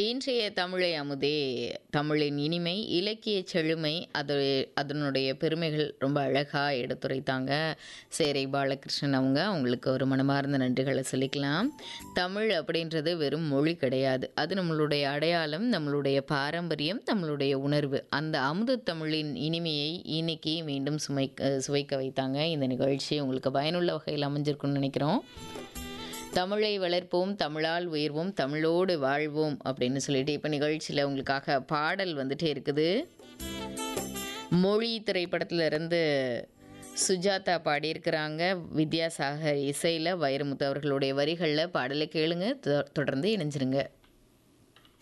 இன்றைய தமிழை அமுதே தமிழின் இனிமை இலக்கிய செழுமை அது அதனுடைய பெருமைகள் ரொம்ப அழகாக எடுத்துரைத்தாங்க சேரை பாலகிருஷ்ணன் அவங்க அவங்களுக்கு ஒரு மனமார்ந்த நன்றிகளை சொல்லிக்கலாம் தமிழ் அப்படின்றது வெறும் மொழி கிடையாது அது நம்மளுடைய அடையாளம் நம்மளுடைய பாரம்பரியம் நம்மளுடைய உணர்வு அந்த அமுத தமிழின் இனிமையை இன்னைக்கு மீண்டும் சுமை சுவைக்க வைத்தாங்க இந்த நிகழ்ச்சி உங்களுக்கு பயனுள்ள வகையில் அமைஞ்சிருக்கும்னு நினைக்கிறோம் தமிழை வளர்ப்போம் தமிழால் உயர்வோம் தமிழோடு வாழ்வோம் அப்படின்னு சொல்லிட்டு இப்போ நிகழ்ச்சியில் உங்களுக்காக பாடல் வந்துட்டே இருக்குது மொழி திரைப்படத்துல இருந்து சுஜாதா பாடியிருக்கிறாங்க வித்யாசாகர் இசையில் வைரமுத்து அவர்களுடைய வரிகளில் பாடலை கேளுங்க தொ- தொடர்ந்து இணைஞ்சிருங்க